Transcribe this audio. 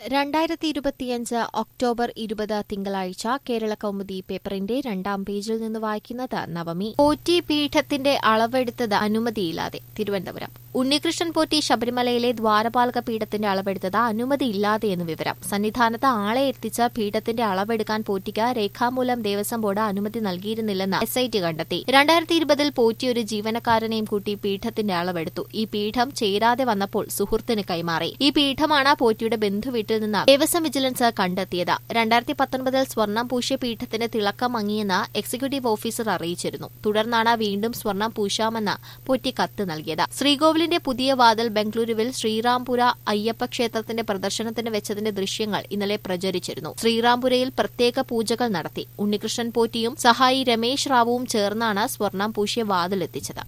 രണ്ടായിരത്തി ഇരുപത്തിയഞ്ച് ഒക്ടോബർ ഇരുപത് തിങ്കളാഴ്ച കേരള കൗമുദി പേപ്പറിന്റെ രണ്ടാം പേജിൽ നിന്ന് വായിക്കുന്നത് നവമി പോറ്റി പീഠത്തിന്റെ അളവെടുത്തത് അനുമതിയില്ലാതെ തിരുവനന്തപുരം ഉണ്ണികൃഷ്ണൻ പോറ്റി ശബരിമലയിലെ ദ്വാരപാലക പീഠത്തിന്റെ അളവെടുത്തത് അനുമതിയില്ലാതെ എന്ന് വിവരം സന്നിധാനത്ത് ആളെ എത്തിച്ച് പീഠത്തിന്റെ അളവെടുക്കാൻ പോറ്റിക്ക് രേഖാമൂലം ദേവസ്വം ബോർഡ് അനുമതി നൽകിയിരുന്നില്ലെന്ന് എസ് ഐ ടി കണ്ടെത്തി രണ്ടായിരത്തി ഇരുപതിൽ പോറ്റി ഒരു ജീവനക്കാരനെയും കൂട്ടി പീഠത്തിന്റെ അളവെടുത്തു ഈ പീഠം ചേരാതെ വന്നപ്പോൾ സുഹൃത്തിന് കൈമാറി ഈ പീഠമാണ് പോറ്റിയുടെ ബന്ധുവീട്ടിൽ നിന്ന് ദേവസ്വം വിജിലൻസ് കണ്ടെത്തിയത് രണ്ടായിരത്തി പത്തൊൻപതിൽ സ്വർണം പൂശിയ പീഠത്തിന് തിളക്കം മങ്ങിയെന്ന് എക്സിക്യൂട്ടീവ് ഓഫീസർ അറിയിച്ചിരുന്നു തുടർന്നാണ് വീണ്ടും സ്വർണം പൂശാമെന്ന് പോറ്റി കത്ത് നൽകിയത് ശ്രീകോവിലിന്റെ പുതിയ വാതിൽ ബംഗളൂരുവിൽ ശ്രീറാംപുര അയ്യപ്പ ക്ഷേത്രത്തിന്റെ പ്രദർശനത്തിന് വെച്ചതിന്റെ ദൃശ്യങ്ങൾ ഇന്നലെ പ്രചരിച്ചിരുന്നു ശ്രീറാംപുരയിൽ പ്രത്യേക പൂജകൾ നടത്തി ഉണ്ണികൃഷ്ണൻ പോറ്റിയും സഹായി രമേശ് റാവുവും ചേർന്നാണ് സ്വർണം പൂശിയ വാതിലെത്തിച്ചത്